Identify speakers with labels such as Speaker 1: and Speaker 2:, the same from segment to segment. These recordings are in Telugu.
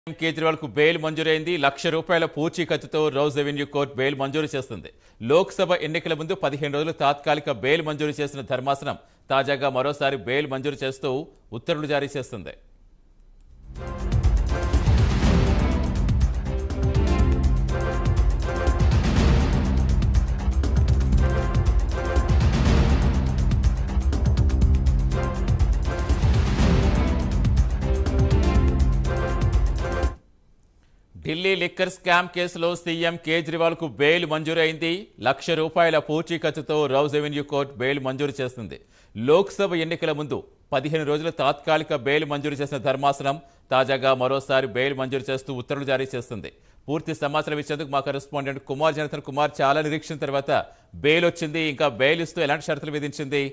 Speaker 1: కేజ్రీవాల్ కు బెయిల్ మంజూరైంది లక్ష రూపాయల పూచీకత్తుతో రౌజ్ రెవెన్యూ కోర్టు బెయిల్ మంజూరు చేస్తుంది లోక్సభ ఎన్నికల ముందు పదిహేను రోజులు తాత్కాలిక బెయిల్ మంజూరు చేసిన ధర్మాసనం తాజాగా మరోసారి బెయిల్ మంజూరు చేస్తూ ఉత్తర్వులు జారీ చేస్తుంది ఢిల్లీ లిక్కర్ స్కామ్ కేసులో సీఎం కేజ్రీవాల్ కు బెయిల్ మంజూరైంది లక్ష రూపాయల పూచీకత్తుతో రౌజ్ రెవెన్యూ కోర్టు బెయిల్ మంజూరు చేస్తుంది లోక్సభ ఎన్నికల ముందు పదిహేను రోజుల తాత్కాలిక బెయిల్ మంజూరు చేసిన ధర్మాసనం తాజాగా మరోసారి బెయిల్ మంజూరు చేస్తూ ఉత్తర్వులు జారీ చేస్తుంది పూర్తి సమాచారం ఇచ్చేందుకు మా కరెస్పాండెంట్ కుమార్ జనతన్ కుమార్ చాలా నిరీక్షణ తర్వాత బెయిల్ వచ్చింది ఇంకా బెయిల్ ఇస్తూ ఎలాంటి షరతులు విధించింది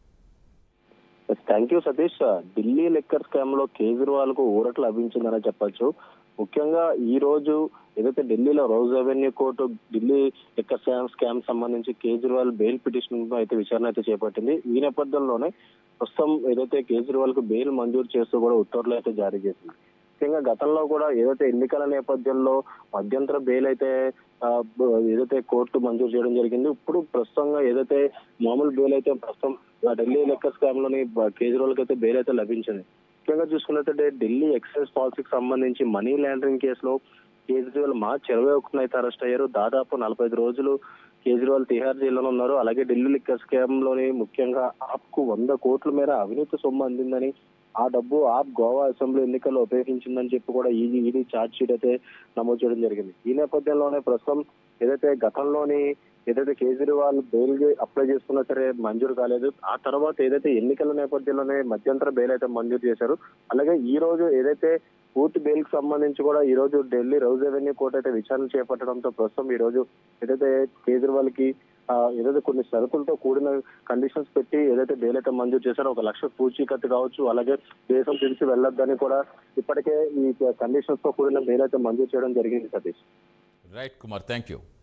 Speaker 2: thank you Satish Delhi liquor scam లో కేజ్రీవాల్ కు ఊరట లభించిందనే చెప్పొచ్చు ముఖ్యంగా ఈ రోజు ఏదైతే ఢిల్లీలో rose revenue court Delhi liquor scam scam సంబంధించి కేజ్రీవాల్ బెయిల్ పిటిషన్ అయితే విచారణ అయితే చేపట్టింది ఈ నేపథ్యంలోనే ప్రస్తుతం ఏదైతే కేజ్రీవాల్ కు బెయిల్ మంజూరు చేస్తూ కూడా ఉత్తర్వులు అయితే జారీ చేసింది ముఖ్యంగా గతంలో కూడా ఏదైతే ఎన్నికల నేపథ్యంలో మధ్యంతర బెయిల్ అయితే ఆ, బ- ఏదైతే కోర్టు మంజూరు చేయడం జరిగింది ఇప్పుడు ప్రస్తుతంగా ఏదైతే మామూలు బెయిల్ అయితే ప్రస్తుతం ఆ ఢిల్లీ లెక్కర్ స్కామ్ లోని బ- కేజ్రీవాల్ కి అయితే బెయిల్ అయితే లభించింది ముఖ్యంగా చూసుకున్నట్లయితే ఢిల్లీ ఎక్సైజ్ పాలసీకి సంబంధించి మనీ లాండరింగ్ కేసులో కేజ్రీవాల్ మార్చి ఇరవై ఒకటిన అయితే అరెస్ట్ అయ్యారు దాదాపు నలభై ఐదు రోజులు కేజ్రీవాల్ తిహార్ జైల్లోనే ఉన్నారు అలాగే ఢిల్లీ లిక్కర్ స్కామ్ లోని ముఖ్యంగా ఆప్ కు వంద కోట్ల మేర అవినీతి సొమ్ము అందిందని ఆ డబ్బు ఆప్ గోవా అసెంబ్లీ ఎన్నికల్లో ఉపయోగించిందని చెప్పి కూడా ఈడీ ఈడీ ఛార్జ్ షీట్ అయితే నమోదు చేయడం జరిగింది ఈ నేపథ్యంలోనే ప్రస్తుతం ఏదైతే గతంలోని ఏదైతే కేజ్రీవాల్ బెయిల్ అప్లై చేసుకున్నా సరే మంజూరు కాలేదు ఆ తర్వాత ఏదైతే ఎన్నికల నేపథ్యంలోనే మధ్యంతర బెయిల్ అయితే మంజూరు చేశారు అలాగే ఈ రోజు ఏదైతే పూర్తి బెయిల్ కి సంబంధించి కూడా ఈ రోజు ఢిల్లీ రౌజ్ రెవెన్యూ కోర్టు అయితే విచారణ చేపట్టడంతో ప్రస్తుతం ఈ రోజు ఏదైతే కేజ్రీవాల్ కి ఆ, ఏదైతే కొన్ని షరతులతో కూడిన కండిషన్స్ పెట్టి ఏదైతే బెయిల్ అయితే మంజూరు చేశారో ఒక లక్ష పూచీకత్తు కావచ్చు అలాగే దేశం విడిచి వెళ్ళొద్దని కూడా ఇప్పటికే ఈ కండిషన్స్ తో కూడిన బెయిల్ అయితే మంజూరు చేయడం జరిగింది Satish
Speaker 1: right Kumar thank you